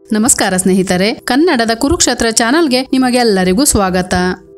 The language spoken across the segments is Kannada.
ನಮಸ್ಕಾರ ಸ್ನೇಹಿತರೆ ಕನ್ನಡದ ಕುರುಕ್ಷೇತ್ರ ಚಾನಲ್ಗೆ ನಿಮಗೆಲ್ಲರಿಗೂ ಸ್ವಾಗತ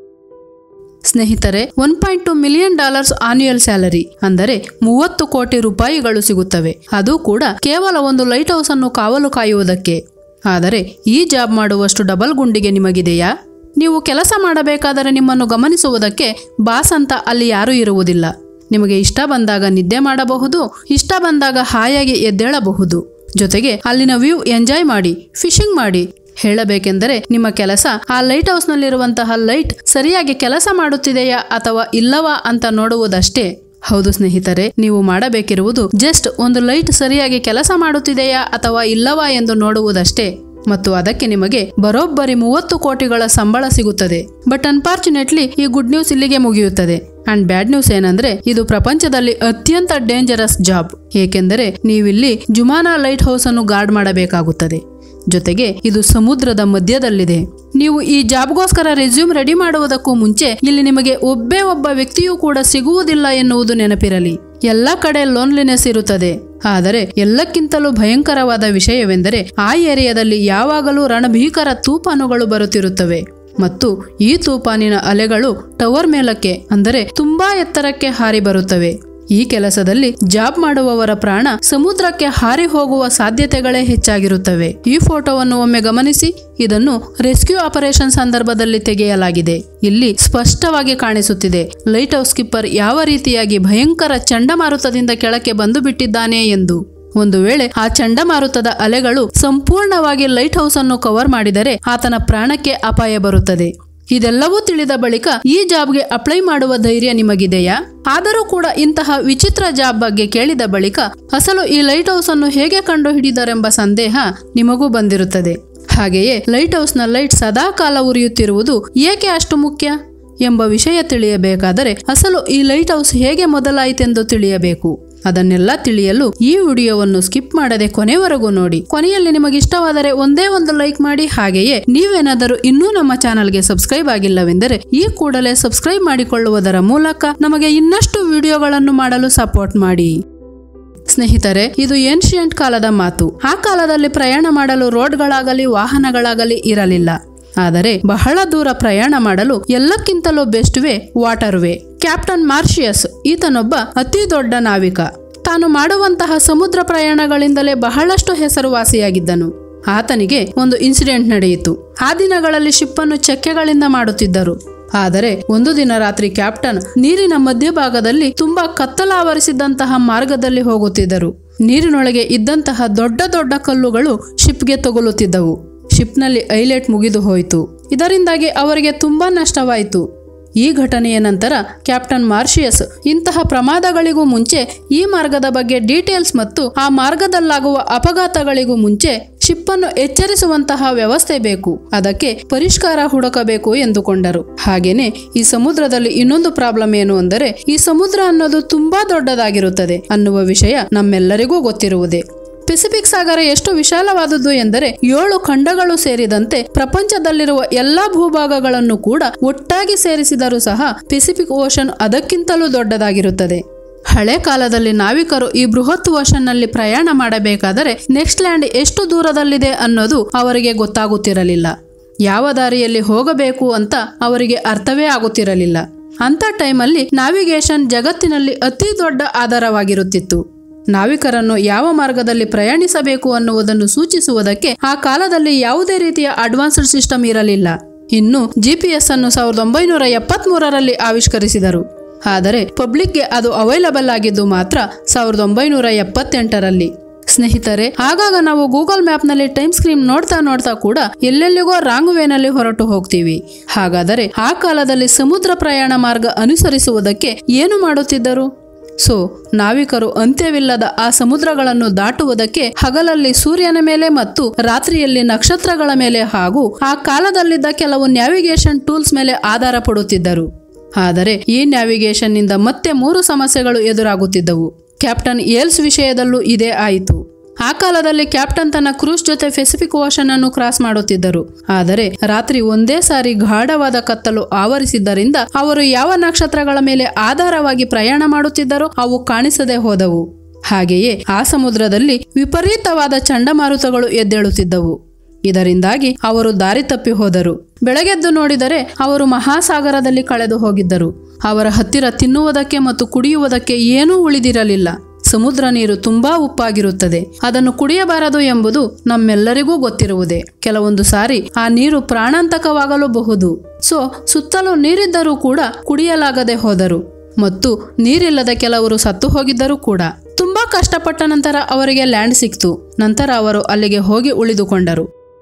ಸ್ನೇಹಿತರೆ one point two million dollars annual salary ಅಂದರೆ ಮೂವತ್ತು ಕೋಟಿ ರೂಪಾಯಿಗಳು ಸಿಗುತ್ತವೆ ಅದು ಕೂಡ ಕೇವಲ ಒಂದು ಲೈಟ್ ಹೌಸ್ ಅನ್ನು ಕಾವಲು ಕಾಯುವುದಕ್ಕೆ ಆದರೆ ಈ ಜಾಬ್ ಮಾಡುವಷ್ಟು ಡಬಲ್ ಗುಂಡಿಗೆ ನಿಮಗಿದೆಯಾ ನೀವು ಕೆಲಸ ಮಾಡಬೇಕಾದರೆ ನಿಮ್ಮನ್ನು ಗಮನಿಸುವುದಕ್ಕೆ ಬಾಸ್ ಅಂತ ಅಲ್ಲಿ ಯಾರೂ ಇರುವುದಿಲ್ಲ ನಿಮಗೆ ಇಷ್ಟ ಬಂದಾಗ ನಿದ್ದೆ ಮಾಡಬಹುದು ಇಷ್ಟ ಬಂದಾಗ ಹಾಯಾಗಿ ಎದ್ದೇಳಬಹುದು ಜೊತೆಗೆ ಅಲ್ಲಿನ ವ್ಯೂ ಎಂಜಾಯ್ ಮಾಡಿ ಫಿಶಿಂಗ್ ಮಾಡಿ ಹೇಳಬೇಕೆಂದರೆ ನಿಮ್ಮ ಕೆಲಸ ಆ ಲೈಟ್ ಹೌಸ್ನಲ್ಲಿರುವಂತಹ ಲೈಟ್ ಸರಿಯಾಗಿ ಕೆಲಸ ಮಾಡುತ್ತಿದೆಯಾ ಅಥವಾ ಇಲ್ಲವಾ ಅಂತ ನೋಡುವುದಷ್ಟೇ ಹೌದು ಸ್ನೇಹಿತರೆ ನೀವು ಮಾಡಬೇಕಿರುವುದು ಜಸ್ಟ್ ಒಂದು ಲೈಟ್ ಸರಿಯಾಗಿ ಕೆಲಸ ಮಾಡುತ್ತಿದೆಯಾ ಅಥವಾ ಇಲ್ಲವಾ ಎಂದು ನೋಡುವುದಷ್ಟೇ ಮತ್ತು ಅದಕ್ಕೆ ನಿಮಗೆ ಬರೋಬ್ಬರಿ ಮೂವತ್ತು ಕೋಟಿಗಳ ಸಂಬಳ ಸಿಗುತ್ತದೆ ಬಟ್ ಅನ್ಫಾರ್ಚುನೇಟ್ಲಿ ಈ ಗುಡ್ ನ್ಯೂಸ್ ಇಲ್ಲಿಗೆ ಮುಗಿಯುತ್ತದೆ ಅಂಡ್ ಬ್ಯಾಡ್ ನ್ಯೂಸ್ ಏನಂದ್ರೆ ಇದು ಪ್ರಪಂಚದಲ್ಲಿ ಅತ್ಯಂತ ಡೇಂಜರಸ್ ಜಾಬ್ ಏಕೆಂದರೆ ನೀವಿಲ್ಲಿ ಜುಮಾನಾ ಲೈಟ್ ಹೌಸ್ ಅನ್ನು ಗಾರ್ಡ್ ಮಾಡಬೇಕಾಗುತ್ತದೆ ಜೊತೆಗೆ ಇದು ಸಮುದ್ರದ ಮಧ್ಯದಲ್ಲಿದೆ ನೀವು ಈ ಜಾಬ್ಗೋಸ್ಕರ ರೆಸ್ಯೂಮ್ ರೆಡಿ ಮಾಡುವುದಕ್ಕೂ ಮುಂಚೆ ಇಲ್ಲಿ ನಿಮಗೆ ಒಬ್ಬೇ ಒಬ್ಬ ವ್ಯಕ್ತಿಯೂ ಕೂಡ ಸಿಗುವುದಿಲ್ಲ ಎನ್ನುವುದು ನೆನಪಿರಲಿ ಎಲ್ಲ ಕಡೆ ಲೋನ್ಲಿನೆಸ್ ಇರುತ್ತದೆ ಆದರೆ ಎಲ್ಲಕ್ಕಿಂತಲೂ ಭಯಂಕರವಾದ ವಿಷಯವೆಂದರೆ ಆ ಏರಿಯಾದಲ್ಲಿ ಯಾವಾಗಲೂ ರಣಭೀಕರ ತೂಫಾನುಗಳು ಬರುತ್ತಿರುತ್ತವೆ ಮತ್ತು ಈ ತೂಫಾನಿನ ಅಲೆಗಳು ಟವರ್ ಮೇಲಕ್ಕೆ ಅಂದರೆ ತುಂಬಾ ಎತ್ತರಕ್ಕೆ ಹಾರಿ ಬರುತ್ತವೆ ಈ ಕೆಲಸದಲ್ಲಿ ಜಾಬ್ ಮಾಡುವವರ ಪ್ರಾಣ ಸಮುದ್ರಕ್ಕೆ ಹಾರಿ ಹೋಗುವ ಸಾಧ್ಯತೆಗಳೇ ಹೆಚ್ಚಾಗಿರುತ್ತವೆ ಈ ಫೋಟೋವನ್ನು ಒಮ್ಮೆ ಗಮನಿಸಿ ಇದನ್ನು ರೆಸ್ಕ್ಯೂ ಆಪರೇಷನ್ ಸಂದರ್ಭದಲ್ಲಿ ತೆಗೆಯಲಾಗಿದೆ ಇಲ್ಲಿ ಸ್ಪಷ್ಟವಾಗಿ ಕಾಣಿಸುತ್ತಿದೆ ಲೈಟ್ ಹೌಸ್ ಸ್ಕಿಪ್ಪರ್ ಯಾವ ರೀತಿಯಾಗಿ ಭಯಂಕರ ಚಂಡಮಾರುತದಿಂದ ಕೆಳಕ್ಕೆ ಬಂದು ಬಿಟ್ಟಿದ್ದಾನೆ ಎಂದು ಒಂದು ವೇಳೆ ಆ ಚಂಡಮಾರುತದ ಅಲೆಗಳು ಸಂಪೂರ್ಣವಾಗಿ ಲೈಟ್ ಹೌಸ್ ಅನ್ನು ಕವರ್ ಮಾಡಿದರೆ ಆತನ ಪ್ರಾಣಕ್ಕೆ ಅಪಾಯ ಬರುತ್ತದೆ ಇದೆಲ್ಲವೂ ತಿಳಿದ ಬಳಿಕ ಈ ಜಾಬ್ಗೆ ಅಪ್ಲೈ ಮಾಡುವ ಧೈರ್ಯ ನಿಮಗಿದೆಯಾ ಆದರೂ ಕೂಡ ಇಂತಹ ವಿಚಿತ್ರ ಜಾಬ್ ಬಗ್ಗೆ ಕೇಳಿದ ಬಳಿಕ ಅಸಲು ಈ ಲೈಟ್ ಹೌಸ್ ಅನ್ನು ಹೇಗೆ ಕಂಡು ಹಿಡಿದರೆಂಬ ಸಂದೇಹ ನಿಮಗೂ ಬಂದಿರುತ್ತದೆ ಹಾಗೆಯೇ ಲೈಟ್ ಹೌಸ್ನ ಲೈಟ್ ಸದಾ ಕಾಲ ಉರಿಯುತ್ತಿರುವುದು ಏಕೆ ಅಷ್ಟು ಮುಖ್ಯ ಎಂಬ ವಿಷಯ ತಿಳಿಯಬೇಕಾದರೆ ಅಸಲು ಈ ಲೈಟ್ ಹೌಸ್ ಹೇಗೆ ಮೊದಲಾಯಿತೆಂದು ತಿಳಿಯಬೇಕು ಅದನ್ನೆಲ್ಲ ತಿಳಿಯಲು ಈ ವಿಡಿಯೋವನ್ನು ಸ್ಕಿಪ್ ಮಾಡದೆ ಕೊನೆವರೆಗೂ ನೋಡಿ ಕೊನೆಯಲ್ಲಿ ನಿಮಗೆ ಇಷ್ಟವಾದರೆ ಒಂದೇ ಒಂದು ಲೈಕ್ ಮಾಡಿ ಹಾಗೆಯೇ ನೀವೇನಾದರೂ ಇನ್ನೂ ನಮ್ಮ ಚಾನಲ್ಗೆ ಸಬ್ಸ್ಕ್ರೈಬ್ ಆಗಿಲ್ಲವೆಂದರೆ ಈ ಕೂಡಲೇ ಸಬ್ಸ್ಕ್ರೈಬ್ ಮಾಡಿಕೊಳ್ಳುವುದರ ಮೂಲಕ ನಮಗೆ ಇನ್ನಷ್ಟು ವಿಡಿಯೋಗಳನ್ನು ಮಾಡಲು ಸಪೋರ್ಟ್ ಮಾಡಿ ಸ್ನೇಹಿತರೆ ಇದು ಏನ್ಷಿಯಂಟ್ ಕಾಲದ ಮಾತು ಆ ಕಾಲದಲ್ಲಿ ಪ್ರಯಾಣ ಮಾಡಲು ರೋಡ್ಗಳಾಗಲಿ ವಾಹನಗಳಾಗಲಿ ಇರಲಿಲ್ಲ ಆದರೆ ಬಹಳ ದೂರ ಪ್ರಯಾಣ ಮಾಡಲು ಎಲ್ಲಕ್ಕಿಂತಲೂ best way waterway captain ಮಾರ್ಷಿಯಸ್ ಈತನೊಬ್ಬ ಅತಿ ದೊಡ್ಡ ನಾವಿಕ ತಾನು ಮಾಡುವಂತಹ ಸಮುದ್ರ ಪ್ರಯಾಣಗಳಿಂದಲೇ ಬಹಳಷ್ಟು ಹೆಸರುವಾಸಿಯಾಗಿದ್ದನು ಆತನಿಗೆ ಒಂದು ಇನ್ಸಿಡೆಂಟ್ ನಡೆಯಿತು ಆ ದಿನಗಳಲ್ಲಿ ಶಿಪ್ಪನ್ನು ಚಕ್ಕೆಗಳಿಂದ ಮಾಡುತ್ತಿದ್ದರು ಆದರೆ ಒಂದು ದಿನ ರಾತ್ರಿ ಕ್ಯಾಪ್ಟನ್ ನೀರಿನ ಮಧ್ಯಭಾಗದಲ್ಲಿ ತುಂಬಾ ಕತ್ತಲಾವರಿಸಿದ್ದಂತಹ ಮಾರ್ಗದಲ್ಲಿ ಹೋಗುತ್ತಿದ್ದರು ನೀರಿನೊಳಗೆ ಇದ್ದಂತಹ ದೊಡ್ಡ ದೊಡ್ಡ ಕಲ್ಲುಗಳು ಶಿಪ್ಗೆ ತಗುಲುತ್ತಿದ್ದವು ಶಿಪ್ನಲ್ಲಿ ಐಲೆಟ್ ಮುಗಿದು ಹೋಯಿತು ಇದರಿಂದಾಗಿ ಅವರಿಗೆ ತುಂಬಾ ನಷ್ಟವಾಯಿತು ಈ ಘಟನೆಯ ನಂತರ ಕ್ಯಾಪ್ಟನ್ ಮಾರ್ಷಿಯಸ್ ಇಂತಹ ಪ್ರಮಾದಗಳಿಗೂ ಮುಂಚೆ ಈ ಮಾರ್ಗದ ಬಗ್ಗೆ ಡೀಟೇಲ್ಸ್ ಮತ್ತು ಆ ಮಾರ್ಗದಲ್ಲಾಗುವ ಅಪಘಾತಗಳಿಗೂ ಮುಂಚೆ ಶಿಪ್ಪನ್ನು ಎಚ್ಚರಿಸುವಂತಹ ವ್ಯವಸ್ಥೆ ಬೇಕು ಅದಕ್ಕೆ ಪರಿಷ್ಕಾರ ಹುಡುಕಬೇಕು ಎಂದುಕೊಂಡರು ಹಾಗೇನೆ ಈ ಸಮುದ್ರದಲ್ಲಿ ಇನ್ನೊಂದು ಪ್ರಾಬ್ಲಮ್ ಏನು ಅಂದರೆ ಈ ಸಮುದ್ರ ಅನ್ನೋದು ತುಂಬಾ ದೊಡ್ಡದಾಗಿರುತ್ತದೆ ಅನ್ನುವ ವಿಷಯ ನಮ್ಮೆಲ್ಲರಿಗೂ ಗೊತ್ತಿರುವುದೇ ಪೆಸಿಫಿಕ್ ಸಾಗರ ಎಷ್ಟು ವಿಶಾಲವಾದುದು ಎಂದರೆ ಏಳು ಖಂಡಗಳು ಸೇರಿದಂತೆ ಪ್ರಪಂಚದಲ್ಲಿರುವ ಎಲ್ಲಾ ಭೂಭಾಗಗಳನ್ನು ಕೂಡ ಒಟ್ಟಾಗಿ ಸೇರಿಸಿದರೂ ಸಹ ಪೆಸಿಫಿಕ್ ಓಷನ್ ಅದಕ್ಕಿಂತಲೂ ದೊಡ್ಡದಾಗಿರುತ್ತದೆ ಹಳೆ ಕಾಲದಲ್ಲಿ ನಾವಿಕರು ಈ ಬೃಹತ್ ಓಷನ್ನಲ್ಲಿ ಪ್ರಯಾಣ ಮಾಡಬೇಕಾದರೆ ನೆಕ್ಸ್ಟ್ ಲ್ಯಾಂಡ್ ಎಷ್ಟು ದೂರದಲ್ಲಿದೆ ಅನ್ನೋದು ಅವರಿಗೆ ಗೊತ್ತಾಗುತ್ತಿರಲಿಲ್ಲ ಯಾವ ದಾರಿಯಲ್ಲಿ ಹೋಗಬೇಕು ಅಂತ ಅವರಿಗೆ ಅರ್ಥವೇ ಆಗುತ್ತಿರಲಿಲ್ಲ ಅಂತ ಟೈಮಲ್ಲಿ ನಾವಿಗೇಷನ್ ಜಗತ್ತಿನಲ್ಲಿ ಅತಿ ದೊಡ್ಡ ಆಧಾರವಾಗಿರುತ್ತಿತ್ತು ನಾವಿಕರನ್ನು ಯಾವ ಮಾರ್ಗದಲ್ಲಿ ಪ್ರಯಾಣಿಸಬೇಕು ಅನ್ನುವುದನ್ನು ಸೂಚಿಸುವುದಕ್ಕೆ ಆ ಕಾಲದಲ್ಲಿ ಯಾವುದೇ ರೀತಿಯ ಅಡ್ವಾನ್ಸ್ಡ್ ಸಿಸ್ಟಮ್ ಇರಲಿಲ್ಲ ಇನ್ನು ಜಿಪಿಎಸ್ ಅನ್ನು ಸಾವಿರದ ಒಂಬೈನೂರ ಎಪ್ಪತ್ಮೂರರಲ್ಲಿ ಆವಿಷ್ಕರಿಸಿದರು ಆದರೆ ಪಬ್ಲಿಕ್ಗೆ ಅದು ಅವೈಲಬಲ್ ಆಗಿದ್ದು ಮಾತ್ರ ಸಾವಿರದ ಒಂಬೈನೂರ ಎಪ್ಪತ್ತೆಂಟರಲ್ಲಿ ಸ್ನೇಹಿತರೆ ಆಗಾಗ ನಾವು ಗೂಗಲ್ ಮ್ಯಾಪ್ನಲ್ಲಿ ಟೈಮ್ ಸ್ಕ್ರೀನ್ ನೋಡ್ತಾ ನೋಡ್ತಾ ಕೂಡ ಎಲ್ಲೆಲ್ಲಿಗೋ ರಾಂಗ್ ವೇನಲ್ಲಿ ಹೊರಟು ಹೋಗ್ತೀವಿ ಹಾಗಾದರೆ ಆ ಕಾಲದಲ್ಲಿ ಸಮುದ್ರ ಪ್ರಯಾಣ ಮಾರ್ಗ ಅನುಸರಿಸುವುದಕ್ಕೆ ಏನು ಮಾಡುತ್ತಿದ್ದರು ಸೊ ನಾವಿಕರು ಅಂತ್ಯವಿಲ್ಲದ ಆ ಸಮುದ್ರಗಳನ್ನು ದಾಟುವುದಕ್ಕೆ ಹಗಲಲ್ಲಿ ಸೂರ್ಯನ ಮೇಲೆ ಮತ್ತು ರಾತ್ರಿಯಲ್ಲಿ ನಕ್ಷತ್ರಗಳ ಮೇಲೆ ಹಾಗೂ ಆ ಕಾಲದಲ್ಲಿದ್ದ ಕೆಲವು ನ್ಯಾವಿಗೇಷನ್ ಟೂಲ್ಸ್ ಮೇಲೆ ಆಧಾರ ಪಡುತ್ತಿದ್ದರು ಆದರೆ ಈ ನ್ಯಾವಿಗೇಷನ್ನಿಂದ ಮತ್ತೆ ಮೂರು ಸಮಸ್ಯೆಗಳು ಎದುರಾಗುತ್ತಿದ್ದವು ಕ್ಯಾಪ್ಟನ್ ಏಲ್ಸ್ ವಿಷಯದಲ್ಲೂ ಇದೇ ಆಯಿತು ಆ ಕಾಲದಲ್ಲಿ ಕ್ಯಾಪ್ಟನ್ ತನ್ನ ಕ್ರೂಸ್ ಜೊತೆ ಪೆಸಿಫಿಕ್ ಓಷನ್ ಅನ್ನು ಕ್ರಾಸ್ ಮಾಡುತ್ತಿದ್ದರು ಆದರೆ ರಾತ್ರಿ ಒಂದೇ ಸಾರಿ ಗಾಢವಾದ ಕತ್ತಲು ಆವರಿಸಿದ್ದರಿಂದ ಅವರು ಯಾವ ನಕ್ಷತ್ರಗಳ ಮೇಲೆ ಆಧಾರವಾಗಿ ಪ್ರಯಾಣ ಮಾಡುತ್ತಿದ್ದರೋ ಅವು ಕಾಣಿಸದೆ ಹೋದವು ಹಾಗೆಯೇ ಆ ಸಮುದ್ರದಲ್ಲಿ ವಿಪರೀತವಾದ ಚಂಡಮಾರುತಗಳು ಎದ್ದೇಳುತ್ತಿದ್ದವು ಇದರಿಂದಾಗಿ ಅವರು ದಾರಿ ತಪ್ಪಿ ಹೋದರು ಬೆಳಗೆದ್ದು ನೋಡಿದರೆ ಅವರು ಮಹಾಸಾಗರದಲ್ಲಿ ಕಳೆದು ಹೋಗಿದ್ದರು ಅವರ ಹತ್ತಿರ ತಿನ್ನುವುದಕ್ಕೆ ಮತ್ತು ಕುಡಿಯುವುದಕ್ಕೆ ಏನೂ ಉಳಿದಿರಲಿಲ್ಲ ಸಮುದ್ರ ನೀರು ತುಂಬಾ ಉಪ್ಪಾಗಿರುತ್ತದೆ ಅದನ್ನು ಕುಡಿಯಬಾರದು ಎಂಬುದು ನಮ್ಮೆಲ್ಲರಿಗೂ ಗೊತ್ತಿರುವುದೇ ಕೆಲವೊಂದು ಸಾರಿ ಆ ನೀರು ಪ್ರಾಣಾಂತಕವಾಗಲೂಬಹುದು ಸೊ ಸುತ್ತಲೂ ನೀರಿದ್ದರೂ ಕೂಡ ಕುಡಿಯಲಾಗದೆ ಹೋದರು ಮತ್ತು ನೀರಿಲ್ಲದ ಕೆಲವರು ಸತ್ತು ಹೋಗಿದ್ದರೂ ಕೂಡ ತುಂಬಾ ಕಷ್ಟಪಟ್ಟ ನಂತರ ಅವರಿಗೆ ಲ್ಯಾಂಡ್ ಸಿಕ್ತು ನಂತರ ಅವರು ಅಲ್ಲಿಗೆ ಹೋಗಿ ಉಳಿದುಕೊಂಡರು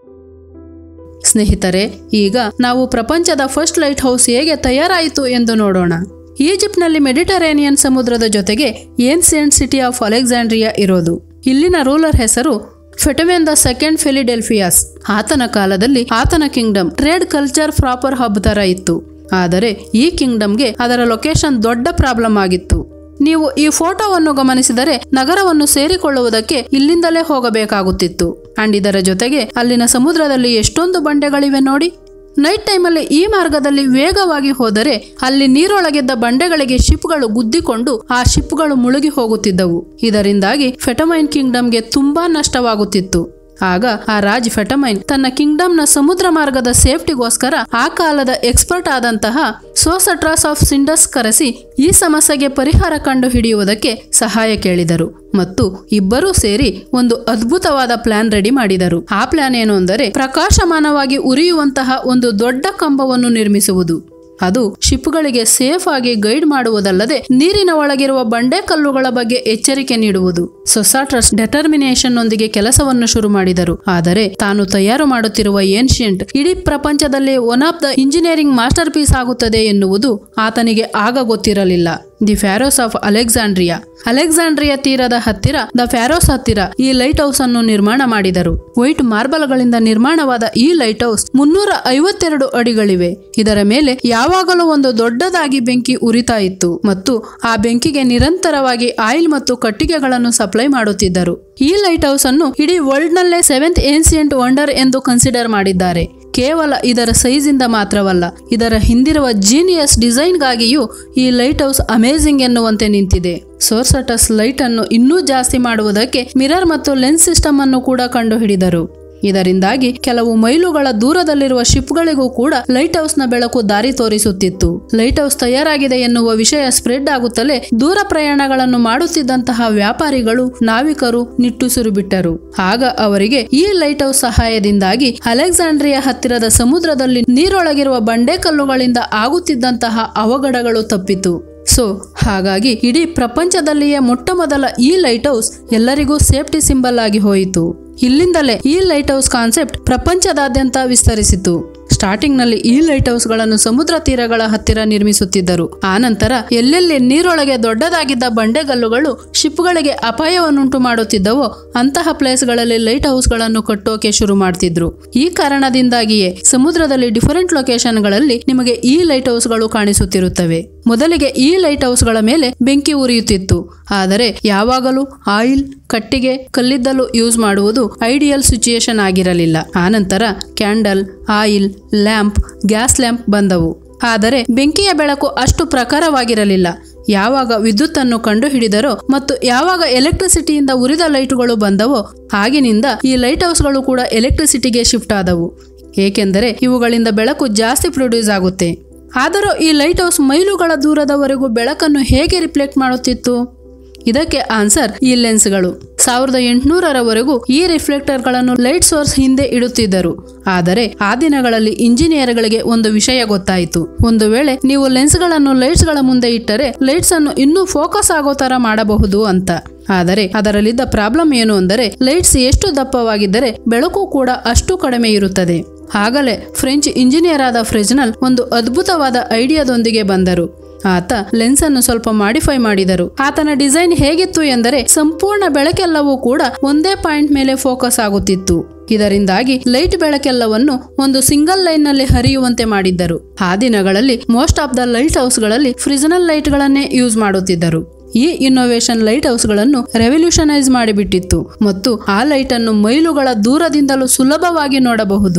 ಸ್ನೇಹಿತರೆ ಈಗ ನಾವು ಪ್ರಪಂಚದ ಫಸ್ಟ್ ಲೈಟ್ ಹೌಸ್ ಹೇಗೆ ತಯಾರಾಯಿತು ಎಂದು ನೋಡೋಣ ಈಜಿಪ್ಟ್ನಲ್ಲಿ ಮೆಡಿಟರೇನಿಯನ್ ಸಮುದ್ರದ ಜೊತೆಗೆ ಏನ್ಸಿಯಂಟ್ ಸಿಟಿ ಆಫ್ ಅಲೆಕ್ಸಾಂಡ್ರಿಯಾ ಇರೋದು ಇಲ್ಲಿನ ರೂಲರ್ ಹೆಸರು ಫೆಟಮೆನ್ ದ ಸೆಕೆಂಡ್ ಫಿಲಿಡೆಲ್ಫಿಯಾಸ್ ಆತನ ಕಾಲದಲ್ಲಿ ಆತನ kingdom trade culture proper hub ತರ ಇತ್ತು ಆದರೆ ಈ ಕಿಂಗ್ಡಮ್ಗೆ ಅದರ ಲೊಕೇಶನ್ ದೊಡ್ಡ ಪ್ರಾಬ್ಲಮ್ ಆಗಿತ್ತು ನೀವು ಈ ಫೋಟೋವನ್ನು ಗಮನಿಸಿದರೆ ನಗರವನ್ನು ಸೇರಿಕೊಳ್ಳುವುದಕ್ಕೆ ಇಲ್ಲಿಂದಲೇ ಹೋಗಬೇಕಾಗುತ್ತಿತ್ತು ಅಂಡ್ ಇದರ ಜೊತೆಗೆ ಅಲ್ಲಿನ ಸಮುದ್ರದಲ್ಲಿ ಎಷ್ಟೊಂದು ಬಂಡೆಗಳಿವೆ ನೋಡಿ ನೈಟ್ ಟೈಮಲ್ಲಿ ಈ ಮಾರ್ಗದಲ್ಲಿ ವೇಗವಾಗಿ ಹೋದರೆ ಅಲ್ಲಿ ನೀರೊಳಗಿದ್ದ ಬಂಡೆಗಳಿಗೆ ಶಿಪ್ಗಳು ಗುದ್ದಿಕೊಂಡು ಆ ಶಿಪ್ಗಳು ಮುಳುಗಿ ಹೋಗುತ್ತಿದ್ದವು ಇದರಿಂದಾಗಿ ಫೆಟಮೈನ್ ಕಿಂಗ್ಡಮ್ಗೆ ತುಂಬಾ ನಷ್ಟವಾಗುತ್ತಿತ್ತು ಆಗ ಆ ರಾಜ್ ಫೆಟಮೈನ್ ತನ್ನ ಕಿಂಗ್ಡಮ್ನ ಸಮುದ್ರ ಮಾರ್ಗದ ಸೇಫ್ಟಿಗೋಸ್ಕರ ಆ ಕಾಲದ ಎಕ್ಸ್ಪರ್ಟ್ ಆದಂತಹ ಸೋಸಟ್ರಾಸ್ ಆಫ್ ಸಿಂಡಸ್ ಕರೆಸಿ ಈ ಸಮಸ್ಯೆಗೆ ಪರಿಹಾರ ಕಂಡು ಹಿಡಿಯುವುದಕ್ಕೆ ಸಹಾಯ ಕೇಳಿದರು ಮತ್ತು ಇಬ್ಬರೂ ಸೇರಿ ಒಂದು ಅದ್ಭುತವಾದ ಪ್ಲಾನ್ ರೆಡಿ ಮಾಡಿದರು ಆ ಪ್ಲಾನ್ ಏನು ಅಂದರೆ ಪ್ರಕಾಶಮಾನವಾಗಿ ಉರಿಯುವಂತಹ ಒಂದು ದೊಡ್ಡ ಕಂಬವನ್ನು ನಿರ್ಮಿಸುವುದು ಅದು ಶಿಪ್ಗಳಿಗೆ ಸೇಫ್ ಆಗಿ ಗೈಡ್ ಮಾಡುವುದಲ್ಲದೆ ನೀರಿನ ಒಳಗಿರುವ ಬಂಡೆ ಕಲ್ಲುಗಳ ಬಗ್ಗೆ ಎಚ್ಚರಿಕೆ ನೀಡುವುದು ಸೊಸಾಟ್ರಸ್ ಡೆಟರ್ಮಿನೇಷನ್ ನೊಂದಿಗೆ ಕೆಲಸವನ್ನು ಶುರು ಮಾಡಿದರು ಆದರೆ ತಾನು ತಯಾರು ಮಾಡುತ್ತಿರುವ ಏನ್ಷಿಯಂಟ್ ಇಡೀ ಪ್ರಪಂಚದಲ್ಲಿ one of the engineering masterpiece ಆಗುತ್ತದೆ ಎನ್ನುವುದು ಆತನಿಗೆ ಆಗ ಗೊತ್ತಿರಲಿಲ್ಲ the Pharos of Alexandria Alexandria ತೀರದ ಹತ್ತಿರ ದ ಫ್ಯಾರೋಸ್ ಹತ್ತಿರ ಈ ಲೈಟ್ ಹೌಸ್ ಅನ್ನು ನಿರ್ಮಾಣ ಮಾಡಿದರು ವೈಟ್ ಮಾರ್ಬಲ್ಗಳಿಂದ ನಿರ್ಮಾಣವಾದ ಈ ಲೈಟ್ ಹೌಸ್ ಮುನ್ನೂರ ಐವತ್ತೆರಡು ಅಡಿಗಳಿವೆ ಇದರ ಮೇಲೆ ಯಾವಾಗಲೂ ಒಂದು ದೊಡ್ಡದಾಗಿ ಬೆಂಕಿ ಉರಿತಾ ಇತ್ತು ಮತ್ತು ಆ ಬೆಂಕಿಗೆ ನಿರಂತರವಾಗಿ ಆಯಿಲ್ ಮತ್ತು ಕಟ್ಟಿಗೆಗಳನ್ನು ಸಪ್ಲೈ ಮಾಡುತ್ತಿದ್ದರು ಈ ಲೈಟ್ ಹೌಸ್ ಅನ್ನು ಇಡೀ ವರ್ಲ್ಡ್ ನಲ್ಲೇ ಸೆವೆಂತ್ ಏನ್ಸಿಯಂಟ್ ವಂಡರ್ ಎಂದು ಕನ್ಸಿಡರ್ ಮಾಡಿದ್ದಾರೆ ಕೇವಲ ಇದರ ಸೈಜಿಂದ ಮಾತ್ರವಲ್ಲ ಇದರ ಹಿಂದಿರುವ ಜೀನಿಯಸ್ ಡಿಸೈನ್ಗಾಗಿಯೂ ಈ ಲೈಟ್ ಹೌಸ್ ಅಮೇಜಿಂಗ್ ಎನ್ನುವಂತೆ ನಿಂತಿದೆ ಸೋರ್ಸಟಸ್ ಲೈಟ್ ಅನ್ನು ಇನ್ನೂ ಜಾಸ್ತಿ ಮಾಡುವುದಕ್ಕೆ ಮಿರರ್ ಮತ್ತು ಲೆನ್ಸ್ ಸಿಸ್ಟಮ್ ಅನ್ನು ಕೂಡ ಕಂಡುಹಿಡಿದರು ಇದರಿಂದಾಗಿ ಕೆಲವು ಮೈಲುಗಳ ದೂರದಲ್ಲಿರುವ ಶಿಪ್ಗಳಿಗೂ ಕೂಡ ಲೈಟ್ ಹೌಸ್ನ ಬೆಳಕು ದಾರಿ ತೋರಿಸುತ್ತಿತ್ತು ಲೈಟ್ ಹೌಸ್ ತಯಾರಾಗಿದೆ ಎನ್ನುವ ವಿಷಯ ಸ್ಪ್ರೆಡ್ ಆಗುತ್ತಲೇ ದೂರ ಪ್ರಯಾಣಗಳನ್ನು ಮಾಡುತ್ತಿದ್ದಂತಹ ವ್ಯಾಪಾರಿಗಳು ನಾವಿಕರು ನಿಟ್ಟುಸಿರು ಬಿಟ್ಟರು ಆಗ ಅವರಿಗೆ ಈ ಲೈಟ್ ಹೌಸ್ ಸಹಾಯದಿಂದಾಗಿ ಅಲೆಕ್ಸಾಂಡ್ರಿಯಾ ಹತ್ತಿರದ ಸಮುದ್ರದಲ್ಲಿ ನೀರೊಳಗಿರುವ ಬಂಡೆಕಲ್ಲುಗಳಿಂದ ಆಗುತ್ತಿದ್ದಂತಹ ಅವಘಡಗಳು ತಪ್ಪಿತು ಸೊ ಹಾಗಾಗಿ ಇಡೀ ಪ್ರಪಂಚದಲ್ಲಿಯೇ ಮೊಟ್ಟ ಮೊದಲ ಈ ಲೈಟ್ ಹೌಸ್ ಎಲ್ಲರಿಗೂ ಸೇಫ್ಟಿ ಸಿಂಬಲ್ ಆಗಿ ಹೋಯಿತು ಇಲ್ಲಿಂದಲೇ ಈ ಲೈಟ್ ಹೌಸ್ ಕಾನ್ಸೆಪ್ಟ್ ಪ್ರಪಂಚದಾದ್ಯಂತ ವಿಸ್ತರಿಸಿತು ಸ್ಟಾರ್ಟಿಂಗ್ ನಲ್ಲಿ ಈ ಲೈಟ್ ಹೌಸ್ಗಳನ್ನು ಸಮುದ್ರ ತೀರಗಳ ಹತ್ತಿರ ನಿರ್ಮಿಸುತ್ತಿದ್ದರು ಆನಂತರ ಎಲ್ಲೆಲ್ಲಿ ನೀರೊಳಗೆ ದೊಡ್ಡದಾಗಿದ್ದ ಬಂಡೆಗಲ್ಲುಗಳು ಶಿಪ್ಗಳಿಗೆ ಅಪಾಯವನ್ನುಂಟು ಮಾಡುತ್ತಿದ್ದವೋ ಅಂತಹ ಪ್ಲೇಸ್ಗಳಲ್ಲಿ ಲೈಟ್ ಹೌಸ್ಗಳನ್ನು ಕಟ್ಟೋಕೆ ಶುರು ಮಾಡ್ತಿದ್ರು ಈ ಕಾರಣದಿಂದಾಗಿಯೇ ಸಮುದ್ರದಲ್ಲಿ ಡಿಫರೆಂಟ್ ಲೊಕೇಶನ್ಗಳಲ್ಲಿ ನಿಮಗೆ ಈ ಲೈಟ್ ಹೌಸ್ಗಳು ಕಾಣಿಸುತ್ತಿರುತ್ತವೆ ಮೊದಲಿಗೆ ಈ ಲೈಟ್ ಹೌಸ್ಗಳ ಮೇಲೆ ಬೆಂಕಿ ಉರಿಯುತ್ತಿತ್ತು ಆದರೆ ಯಾವಾಗಲೂ ಆಯಿಲ್ ಕಟ್ಟಿಗೆ ಕಲ್ಲಿದ್ದಲು ಯೂಸ್ ಮಾಡುವುದು ಐಡಿಯಲ್ ಸಿಚುಯೇಷನ್ ಆಗಿರಲಿಲ್ಲ ಆನಂತರ candle oil lamp gas lamp ಬಂದವು ಆದರೆ ಬೆಂಕಿಯ ಬೆಳಕು ಅಷ್ಟು ಪ್ರಖರವಾಗಿರಲಿಲ್ಲ ಯಾವಾಗ ವಿದ್ಯುತ್ತನ್ನು ಕಂಡುಹಿಡಿದರೋ ಮತ್ತು ಯಾವಾಗ ಎಲೆಕ್ಟ್ರಿಸಿಟಿಯಿಂದ ಉರಿದ ಲೈಟುಗಳು ಬಂದವೋ ಆಗಿನಿಂದ ಈ ಲೈಟ್ ಹೌಸ್ಗಳು ಕೂಡ ಎಲೆಕ್ಟ್ರಿಸಿಟಿಗೆ ಶಿಫ್ಟ್ ಆದವು ಏಕೆಂದರೆ ಇವುಗಳಿಂದ ಬೆಳಕು ಜಾಸ್ತಿ ಪ್ರೊಡ್ಯೂಸ್ ಆಗುತ್ತೆ ಆದರೂ ಈ ಲೈಟ್ ಹೌಸ್ ಮೈಲುಗಳ ದೂರದವರೆಗೂ ಬೆಳಕನ್ನು ಹೇಗೆ ರಿಫ್ಲೆಕ್ಟ್ ಮಾಡುತ್ತಿತ್ತು ಇದಕ್ಕೆ ಆನ್ಸರ್ ಈ ಲೆನ್ಸ್ಗಳು ಸಾವಿರದ ಎಂಟುನೂರರವರೆಗೂ ಈ ರಿಫ್ಲೆಕ್ಟರ್ಗಳನ್ನು ಲೈಟ್ ಸೋರ್ಸ್ ಹಿಂದೆ ಇಡುತ್ತಿದ್ದರು ಆದರೆ ಆ ದಿನಗಳಲ್ಲಿ ಇಂಜಿನಿಯರ್ಗಳಿಗೆ ಒಂದು ವಿಷಯ ಗೊತ್ತಾಯಿತು ಒಂದು ವೇಳೆ ನೀವು ಲೆನ್ಸ್ಗಳನ್ನು ಲೈಟ್ಸ್ಗಳ ಮುಂದೆ ಇಟ್ಟರೆ ಲೈಟ್ಸ್ ಅನ್ನು ಇನ್ನೂ ಫೋಕಸ್ ಆಗೋ ತರ ಮಾಡಬಹುದು ಅಂತ ಆದರೆ ಅದರಲ್ಲಿದ್ದ ಪ್ರಾಬ್ಲಮ್ ಏನು ಅಂದರೆ ಲೈಟ್ಸ್ ಎಷ್ಟು ದಪ್ಪವಾಗಿದ್ದರೆ ಬೆಳಕು ಕೂಡ ಅಷ್ಟು ಕಡಿಮೆ ಇರುತ್ತದೆ ಆಗಲೇ ಫ್ರೆಂಚ್ ಇಂಜಿನಿಯರ್ ಆದ ಫ್ರೆಜ್ನಲ್ ಒಂದು ಅದ್ಭುತವಾದ ಐಡಿಯಾದೊಂದಿಗೆ ಬಂದರು ಆತ ಲೆನ್ಸ್ ಅನ್ನು ಸ್ವಲ್ಪ ಮಾಡಿಫೈ ಮಾಡಿದರು ಆತನ ಡಿಸೈನ್ ಹೇಗಿತ್ತು ಎಂದರೆ ಸಂಪೂರ್ಣ ಬೆಳಕೆಲ್ಲವೂ ಕೂಡ ಒಂದೇ ಪಾಯಿಂಟ್ ಮೇಲೆ ಫೋಕಸ್ ಆಗುತ್ತಿತ್ತು ಇದರಿಂದಾಗಿ ಲೈಟ್ ಬೆಳಕೆಲ್ಲವನ್ನು ಒಂದು ಸಿಂಗಲ್ ಲೈನ್ ನಲ್ಲಿ ಹರಿಯುವಂತೆ ಮಾಡಿದ್ದರು ಆ ದಿನಗಳಲ್ಲಿ ಮೋಸ್ಟ್ ಆಫ್ ದ ಲೈಟ್ ಹೌಸ್ಗಳಲ್ಲಿ ಫ್ರಿಜನಲ್ ಲೈಟ್ಗಳನ್ನೇ ಯೂಸ್ ಮಾಡುತ್ತಿದ್ದರು ಈ ಇನ್ನೋವೇಷನ್ ಲೈಟ್ ಹೌಸ್ಗಳನ್ನು ರೆವಲ್ಯೂಷನೈಸ್ ಮಾಡಿಬಿಟ್ಟಿತ್ತು ಮತ್ತು ಆ ಲೈಟ್ ಅನ್ನು ಮೈಲುಗಳ ದೂರದಿಂದಲೂ ಸುಲಭವಾಗಿ ನೋಡಬಹುದು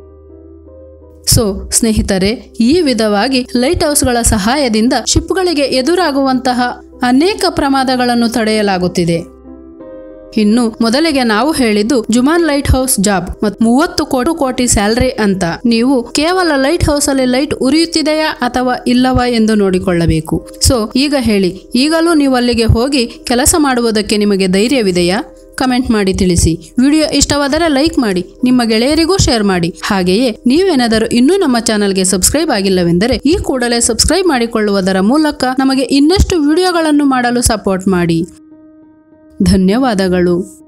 ಸೊ ಸ್ನೇಹಿತರೆ ಈ ವಿಧವಾಗಿ ಲೈಟ್ ಹೌಸ್ಗಳ ಸಹಾಯದಿಂದ ಶಿಪ್ಗಳಿಗೆ ಎದುರಾಗುವಂತಹ ಅನೇಕ ಪ್ರಮಾದಗಳನ್ನು ತಡೆಯಲಾಗುತ್ತಿದೆ ಇನ್ನು ಮೊದಲಿಗೆ ನಾವು ಹೇಳಿದ್ದು ಜುಮಾನ್ ಲೈಟ್ ಹೌಸ್ ಜಾಬ್ ಮತ್ತು ಮೂವತ್ತು ಕೋಟಿ ಕೋಟಿ ಸ್ಯಾಲರಿ ಅಂತ ನೀವು ಕೇವಲ ಲೈಟ್ ಹೌಸ್ ಅಲ್ಲಿ ಲೈಟ್ ಉರಿಯುತ್ತಿದೆಯಾ ಅಥವಾ ಇಲ್ಲವಾ ಎಂದು ನೋಡಿಕೊಳ್ಳಬೇಕು ಸೊ ಈಗ ಹೇಳಿ ಈಗಲೂ ನೀವು ಅಲ್ಲಿಗೆ ಹೋಗಿ ಕೆಲಸ ಮಾಡುವುದಕ್ಕೆ ನಿಮಗೆ ಧೈರ್ಯವಿದೆಯಾ ಕಮೆಂಟ್ ಮಾಡಿ ತಿಳಿಸಿ ವಿಡಿಯೋ ಇಷ್ಟವಾದರೆ ಲೈಕ್ ಮಾಡಿ ನಿಮ್ಮ ಗೆಳೆಯರಿಗೂ ಶೇರ್ ಮಾಡಿ ಹಾಗೆಯೇ ನೀವೇನಾದರೂ ಇನ್ನೂ ನಮ್ಮ ಚಾನಲ್ಗೆ ಸಬ್ಸ್ಕ್ರೈಬ್ ಆಗಿಲ್ಲವೆಂದರೆ ಈ ಕೂಡಲೇ ಸಬ್ಸ್ಕ್ರೈಬ್ ಮಾಡಿಕೊಳ್ಳುವುದರ ಮೂಲಕ ನಮಗೆ ಇನ್ನಷ್ಟು ವಿಡಿಯೋಗಳನ್ನು ಮಾಡಲು ಸಪೋರ್ಟ್ ಮಾಡಿ ಧನ್ಯವಾದಗಳು